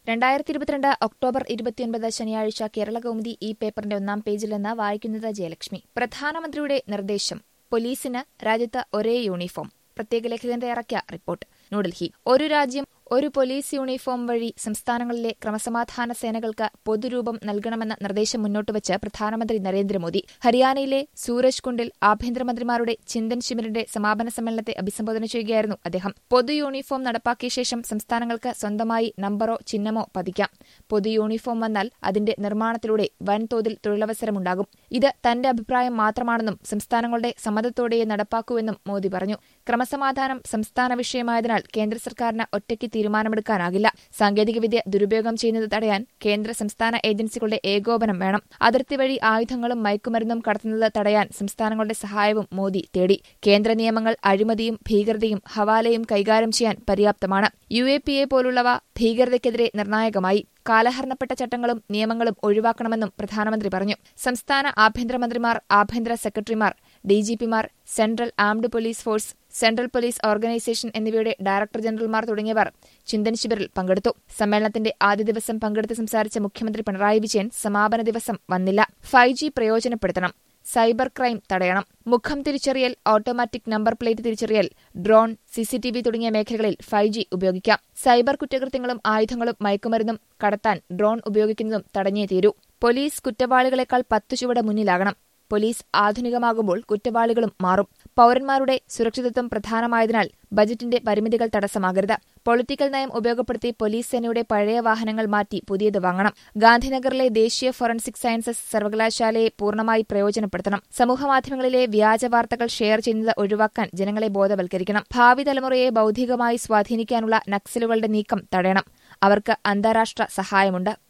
രണ്ടായിരത്തി ഇരുപത്തിരണ്ട് ഒക്ടോബർ ഇരുപത്തിയൊൻപത് ശനിയാഴ്ച കേരള കൗമുദി ഈ പേപ്പറിന്റെ ഒന്നാം പേജിൽ നിന്ന് വായിക്കുന്നത് ജയലക്ഷ്മി പ്രധാനമന്ത്രിയുടെ നിർദ്ദേശം പോലീസിന് രാജ്യത്ത് ഒരേ യൂണിഫോം പ്രത്യേക ലേഖകൻ തയ്യാറാക്കിയ റിപ്പോർട്ട് ന്യൂഡൽഹി ഒരു രാജ്യം ഒരു പോലീസ് യൂണിഫോം വഴി സംസ്ഥാനങ്ങളിലെ ക്രമസമാധാന സേനകൾക്ക് പൊതുരൂപം നൽകണമെന്ന നിർദ്ദേശം മുന്നോട്ടുവച്ച് പ്രധാനമന്ത്രി നരേന്ദ്രമോദി ഹരിയാനയിലെ സൂരജ് കുണ്ടിൽ ആഭ്യന്തരമന്ത്രിമാരുടെ ചിന്തൻ ശിബിരന്റെ സമാപന സമ്മേളനത്തെ അഭിസംബോധന ചെയ്യുകയായിരുന്നു അദ്ദേഹം പൊതു യൂണിഫോം നടപ്പാക്കിയ ശേഷം സംസ്ഥാനങ്ങൾക്ക് സ്വന്തമായി നമ്പറോ ചിഹ്നമോ പതിക്കാം പൊതു യൂണിഫോം വന്നാൽ അതിന്റെ നിർമ്മാണത്തിലൂടെ വൻതോതിൽ തൊഴിലവസരമുണ്ടാകും ഇത് തന്റെ അഭിപ്രായം മാത്രമാണെന്നും സംസ്ഥാനങ്ങളുടെ സമ്മതത്തോടെ നടപ്പാക്കൂവെന്നും മോദി പറഞ്ഞു ക്രമസമാധാനം സംസ്ഥാന വിഷയമായതിനാൽ കേന്ദ്ര സർക്കാരിന് ഒറ്റയ്ക്ക് തീരുമാനമെടുക്കാനാകില്ല സാങ്കേതികവിദ്യ ദുരുപയോഗം ചെയ്യുന്നത് തടയാൻ കേന്ദ്ര സംസ്ഥാന ഏജൻസികളുടെ ഏകോപനം വേണം അതിർത്തി വഴി ആയുധങ്ങളും മയക്കുമരുന്നും കടത്തുന്നത് തടയാൻ സംസ്ഥാനങ്ങളുടെ സഹായവും മോദി തേടി കേന്ദ്ര നിയമങ്ങൾ അഴിമതിയും ഭീകരതയും ഹവാലയും കൈകാര്യം ചെയ്യാൻ പര്യാപ്തമാണ് യു എ പി എ പോലുള്ളവ ഭീകരതയ്ക്കെതിരെ നിർണായകമായി കാലഹരണപ്പെട്ട ചട്ടങ്ങളും നിയമങ്ങളും ഒഴിവാക്കണമെന്നും പ്രധാനമന്ത്രി പറഞ്ഞു സംസ്ഥാന ആഭ്യന്തരമന്ത്രിമാർ ആഭ്യന്തര സെക്രട്ടറിമാർ ഡിജിപിമാർ central armed police force central police organisation എന്നിവയുടെ ഡയറക്ടർ ജനറൽമാർ തുടങ്ങിയവർ ചിന്തൻ ശിബിറിൽ പങ്കെടുത്തു സമ്മേളനത്തിന്റെ ആദ്യ ദിവസം പങ്കെടുത്ത് സംസാരിച്ച മുഖ്യമന്ത്രി പിണറായി വിജയൻ സമാപന ദിവസം വന്നില്ല ഫൈവ് ജി പ്രയോജനപ്പെടുത്തണം സൈബർ ക്രൈം തടയണം മുഖം തിരിച്ചറിയൽ ഓട്ടോമാറ്റിക് നമ്പർ പ്ലേറ്റ് തിരിച്ചറിയൽ ഡ്രോൺ സിസിടിവി തുടങ്ങിയ മേഖലകളിൽ ഫൈവ് ജി ഉപയോഗിക്കാം സൈബർ കുറ്റകൃത്യങ്ങളും ആയുധങ്ങളും മയക്കുമരുന്നും കടത്താൻ ഡ്രോൺ ഉപയോഗിക്കുന്നതും തടഞ്ഞേ തീരൂ പോലീസ് കുറ്റവാളികളെക്കാൾ പത്തു ചുവട് മുന്നിലാകണം പോലീസ് ആധുനികമാകുമ്പോൾ കുറ്റവാളികളും മാറും പൌരന്മാരുടെ സുരക്ഷിതത്വം പ്രധാനമായതിനാൽ ബജറ്റിന്റെ പരിമിതികൾ തടസ്സമാകരുത് പൊളിറ്റിക്കൽ നയം ഉപയോഗപ്പെടുത്തി പോലീസ് സേനയുടെ പഴയ വാഹനങ്ങൾ മാറ്റി പുതിയത് വാങ്ങണം ഗാന്ധിനഗറിലെ ദേശീയ ഫോറൻസിക് സയൻസസ് സർവകലാശാലയെ പൂർണ്ണമായി പ്രയോജനപ്പെടുത്തണം സമൂഹമാധ്യമങ്ങളിലെ വ്യാജ വാർത്തകൾ ഷെയർ ചെയ്യുന്നത് ഒഴിവാക്കാൻ ജനങ്ങളെ ബോധവൽക്കരിക്കണം ഭാവി തലമുറയെ ബൌദ്ധികമായി സ്വാധീനിക്കാനുള്ള നക്സലുകളുടെ നീക്കം തടയണം അവർക്ക് അന്താരാഷ്ട്ര സഹായമുണ്ട്